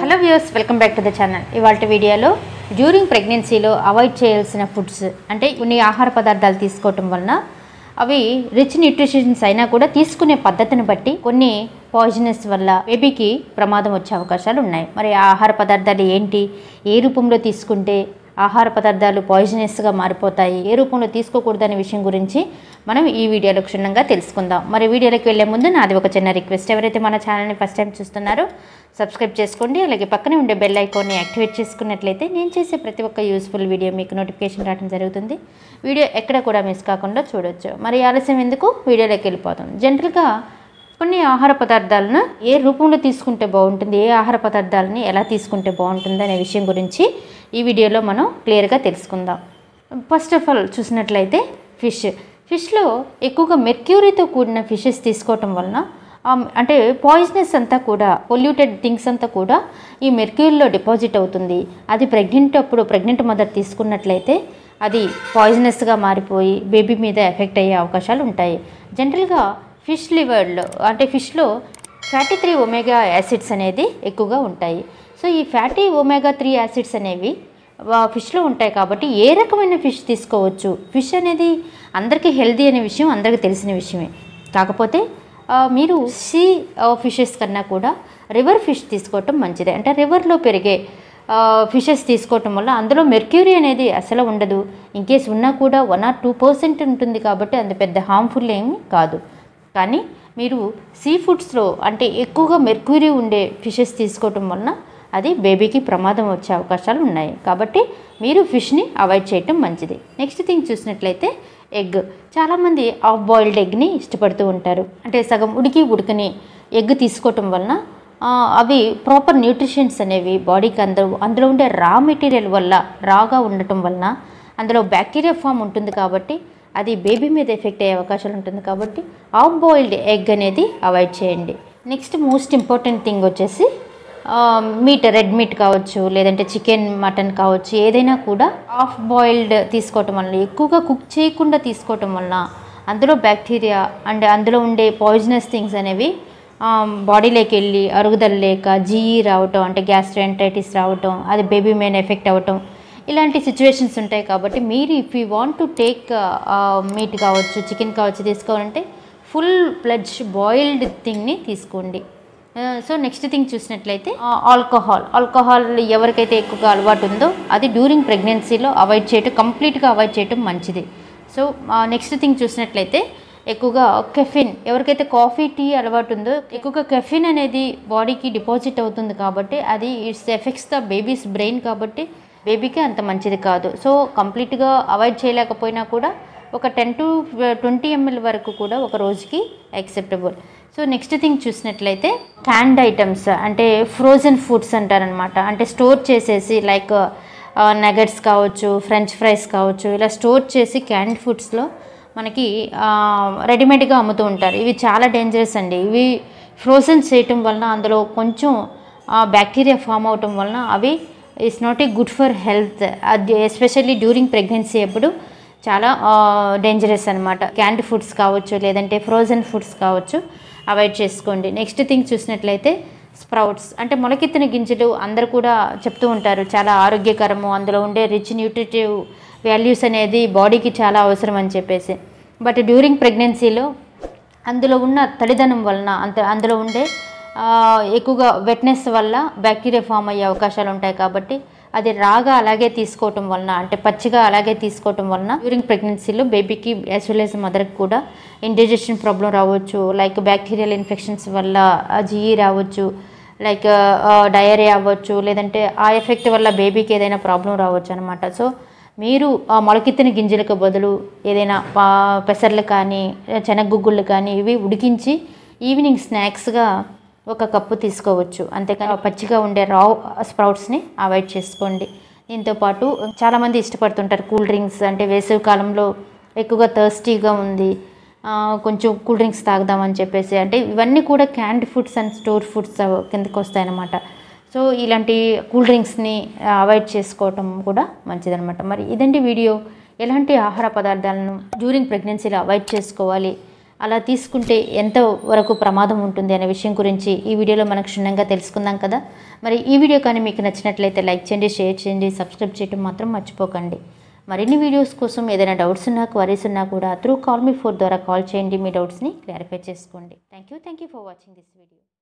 hello views welcome back to the channel ఇవాళ వీడియోలో during ప్రెగ్నెన్సీలో అవాయిడ్ చేయాల్సిన ఫుడ్స్ అంటే కొన్ని ఆహార పదార్థాలు తీసుకోవటం వలన అవి రిచ్ న్యూట్రిషన్స్ అయినా కూడా తీసుకునే పద్ధతిని బట్టి కొన్ని పాయిజనస్ వల్ల బేబీకి ప్రమాదం వచ్చే అవకాశాలు ఉన్నాయి మరి ఆ ఆహార పదార్థాలు ఏంటి ఏ రూపంలో తీసుకుంటే ఆహార పదార్థాలు పాయిజనస్గా మారిపోతాయి ఏ రూపంలో తీసుకోకూడదనే విషయం గురించి మనం ఈ వీడియోలో క్షుణ్ణంగా తెలుసుకుందాం మరి వీడియోలోకి వెళ్ళే ముందు నాది ఒక చిన్న రిక్వెస్ట్ ఎవరైతే మన ఛానల్ని ఫస్ట్ టైం చూస్తున్నారో సబ్స్క్రైబ్ చేసుకోండి అలాగే పక్కనే ఉండే బెల్ ఐకాన్ని యాక్టివేట్ చేసుకున్నట్లయితే నేను చేసే ప్రతి ఒక్క యూస్ఫుల్ వీడియో మీకు నోటిఫికేషన్ రావడం జరుగుతుంది వీడియో ఎక్కడ కూడా మిస్ కాకుండా చూడొచ్చు మరి ఆలస్యం ఎందుకు వీడియోలోకి వెళ్ళిపోతాం జనరల్గా కొన్ని ఆహార పదార్థాలను ఏ రూపంలో తీసుకుంటే బాగుంటుంది ఏ ఆహార పదార్థాలని ఎలా తీసుకుంటే బాగుంటుంది అనే విషయం గురించి ఈ వీడియోలో మనం క్లియర్గా తెలుసుకుందాం ఫస్ట్ ఆఫ్ ఆల్ చూసినట్లయితే ఫిష్ ఫిష్లో ఎక్కువగా మెర్క్యూరీతో కూడిన ఫిషెస్ తీసుకోవటం వలన ఆ, అంటే పాయిజనస్ అంతా కూడా పొల్యూటెడ్ థింగ్స్ అంతా కూడా ఈ మెర్క్యూరీలో డిపాజిట్ అవుతుంది అది ప్రెగ్నెంట్ అప్పుడు ప్రెగ్నెంట్ మదర్ తీసుకున్నట్లయితే అది పాయిజనస్గా మారిపోయి బేబీ మీద ఎఫెక్ట్ అయ్యే అవకాశాలు ఉంటాయి జనరల్గా ఫిష్ లివర్లో అంటే ఫిష్లో ఫ్యాటీ త్రీ ఒమేగా యాసిడ్స్ అనేది ఎక్కువగా ఉంటాయి సో ఈ ఫ్యాటీ ఒమేగా త్రీ యాసిడ్స్ అనేవి వా- ఫిష్లో ఉంటాయి కాబట్టి ఏ రకమైన ఫిష్ తీసుకోవచ్చు ఫిష్ అనేది అందరికీ హెల్దీ అనే విషయం అందరికీ తెలిసిన విషయమే కాకపోతే ఆ, మీరు సీ ఫిషెస్ కన్నా కూడా రివర్ ఫిష్ తీసుకోవటం మంచిదే అంటే రివర్లో పెరిగే ఫిషెస్ తీసుకోవటం వల్ల అందులో మెర్క్యూరీ అనేది అసలు ఉండదు ఇన్ కేస్ ఉన్నా కూడా వన్ ఆర్ టూ పర్సెంట్ ఉంటుంది కాబట్టి అంత పెద్ద హార్మ్ఫుల్ ఏమీ కాదు కానీ మీరు సీ ఫుడ్స్లో అంటే ఎక్కువగా మెర్క్యూరీ ఉండే ఫిషెస్ తీసుకోవటం వలన అది బేబీకి ప్రమాదం వచ్చే అవకాశాలు ఉన్నాయి కాబట్టి మీరు ఫిష్ని అవాయిడ్ చేయటం మంచిది నెక్స్ట్ థింగ్ చూసినట్లయితే ఎగ్ చాలామంది హాఫ్ బాయిల్డ్ ఎగ్ని ఇష్టపడుతూ ఉంటారు అంటే సగం ఉడికి ఉడకని ఎగ్ తీసుకోవటం వలన ఆ, అవి ప్రాపర్ న్యూట్రిషన్స్ అనేవి బాడీకి అందరూ అందులో ఉండే రా మెటీరియల్ వల్ల రాగా ఉండటం వలన అందులో బ్యాక్టీరియా ఫామ్ ఉంటుంది కాబట్టి అది బేబీ మీద ఎఫెక్ట్ అయ్యే అవకాశాలు ఉంటుంది కాబట్టి హాఫ్ బాయిల్డ్ ఎగ్ అనేది అవాయిడ్ చేయండి నెక్స్ట్ మోస్ట్ ఇంపార్టెంట్ థింగ్ వచ్చేసి మీట్ రెడ్ మీట్ కావచ్చు లేదంటే చికెన్ మటన్ కావచ్చు ఏదైనా కూడా హాఫ్ బాయిల్డ్ తీసుకోవటం వలన ఎక్కువగా కుక్ చేయకుండా తీసుకోవటం వలన అందులో బ్యాక్టీరియా అండ్ అందులో ఉండే పాయిజనస్ థింగ్స్ అనేవి బాడీలోకి వెళ్ళి అరుగుదల లేక జీఈ రావటం అంటే గ్యాస్ట్రైంటైటిస్ రావటం అది బేబీ మీద ఎఫెక్ట్ అవ్వటం ఇలాంటి సిచ్యువేషన్స్ ఉంటాయి కాబట్టి మీరు if you want to take meat కావచ్చు చికెన్ కావచ్చు తీసుకోవాలంటే ఫుల్ ప్లడ్జ్ బాయిల్డ్ థింగ్ని తీసుకోండి సో నెక్స్ట్ థింగ్ చూసినట్లయితే ఆల్కహాల్ ఆల్కహాల్ ఎవరికైతే ఎక్కువగా అలవాటు ఉందో అది డ్యూరింగ్ ప్రెగ్నెన్సీలో అవాయిడ్ చేయటం కంప్లీట్గా అవాయిడ్ చేయటం మంచిది సో నెక్స్ట్ థింగ్ చూసినట్లయితే ఎక్కువగా కెఫిన్ ఎవరికైతే కాఫీ టీ అలవాటు ఉందో ఎక్కువగా కెఫిన్ అనేది బాడీకి డిపాజిట్ అవుతుంది కాబట్టి అది it's effects the baby's brain కాబట్టి బేబీకి అంత మంచిది కాదు సో కంప్లీట్గా అవాయిడ్ చేయలేకపోయినా కూడా ఒక టెన్ టు ట్వంటీ ఎంఎల్ వరకు కూడా ఒక రోజుకి యాక్సెప్టబుల్ సో నెక్స్ట్ థింగ్ చూసినట్లయితే క్యాండ్ ఐటమ్స్ అంటే ఫ్రోజన్ ఫుడ్స్ అంటారనమాట అంటే స్టోర్ చేసేసి లైక్ నగట్స్ కావచ్చు ఫ్రెంచ్ ఫ్రైస్ కావచ్చు ఇలా స్టోర్ చేసి క్యాండ్ ఫుడ్స్లో మనకి రెడీమేడ్గా అమ్ముతూ ఉంటారు ఇవి చాలా డేంజరస్ అండి ఇవి ఫ్రోజన్ చేయటం వలన అందులో కొంచెం బ్యాక్టీరియా ఫామ్ అవటం వలన అవి it's not a good for health అది ఎస్పెషల్లీ డ్యూరింగ్ ప్రెగ్నెన్సీ అప్పుడు చాలా డేంజరస్ అనమాట క్యాండ్ ఫుడ్స్ కావచ్చు లేదంటే ఫ్రోజన్ ఫుడ్స్ కావచ్చు అవాయిడ్ చేసుకోండి నెక్స్ట్ థింగ్ చూసినట్లయితే స్ప్రౌట్స్ అంటే మొలకెత్తిన గింజలు అందరు కూడా చెప్తూ ఉంటారు చాలా ఆరోగ్యకరము అందులో ఉండే రిచ్ న్యూట్రిటివ్ వాల్యూస్ అనేది బాడీకి చాలా అవసరం అని చెప్పేసి బట్ డ్యూరింగ్ ప్రెగ్నెన్సీలో అందులో ఉన్న తడిదనం వలన అంత అందులో ఉండే ఆ, ఎక్కువగా వెట్నెస్ వల్ల బ్యాక్టీరియా ఫామ్ అయ్యే అవకాశాలు ఉంటాయి కాబట్టి అది రాగా అలాగే తీసుకోవటం వలన అంటే పచ్చిగా అలాగే తీసుకోవటం వలన డ్యూరింగ్ ప్రెగ్నెన్సీలో బేబీకి యాజ్ వెల్ యాజ్ మదర్కి కూడా ఇండైజెషన్ ప్రాబ్లం రావచ్చు లైక్ బ్యాక్టీరియల్ ఇన్ఫెక్షన్స్ వల్ల జీఈ రావచ్చు లైక్ డయేరియా అవ్వచ్చు లేదంటే ఆ ఎఫెక్ట్ వల్ల బేబీకి ఏదైనా ప్రాబ్లం రావచ్చు అనమాట సో మీరు ఆ మొలకెత్తిన గింజలకు బదులు ఏదైనా పా- పెసర్లు కానీ శనగగుగ్గుళ్ళు కానీ ఇవి ఉడికించి ఈవినింగ్ స్నాక్స్గా ఒక కప్పు తీసుకోవచ్చు అంతేకాని పచ్చిగా ఉండే రా స్ప్రౌట్స్ని అవాయిడ్ చేసుకోండి దీంతో పాటు చాలామంది ఇష్టపడుతుంటారు కూల్ డ్రింక్స్ అంటే వేసవి కాలంలో ఎక్కువగా థర్స్టీగా ఉంది ఆ, కొంచెం కూల్ డ్రింక్స్ తాగుదామని చెప్పేసి అంటే ఇవన్నీ కూడా canned foods and store foods కిందకి వస్తాయన్నమాట సో ఇలాంటి కూల్ డ్రింక్స్ని అవాయిడ్ చేసుకోవటం కూడా మంచిదన్నమాట మరి ఇదండి వీడియో ఎలాంటి ఆహార పదార్థాలను డ్యూరింగ్ ప్రెగ్నెన్సీలో అవాయిడ్ చేసుకోవాలి అలా తీసుకుంటే ఎంత వరకు ప్రమాదం ఉంటుంది అనే విషయం గురించి ఈ వీడియోలో మనకు క్షుణ్ణంగా తెలుసుకుందాం కదా మరి ఈ వీడియో కానీ మీకు నచ్చినట్లయితే లైక్ చేయండి షేర్ చేయండి సబ్స్క్రైబ్ చేయడం మాత్రం మర్చిపోకండి మరిన్ని వీడియోస్ కోసం ఏదైనా డౌట్స్ ఉన్నా క్వరీస్ ఉన్నా కూడా త్రూ కాల్ మీ ఫోర్ ద్వారా కాల్ చేయండి మీ డౌట్స్ని క్లారిఫై చేసుకోండి thank you thank you for watching this video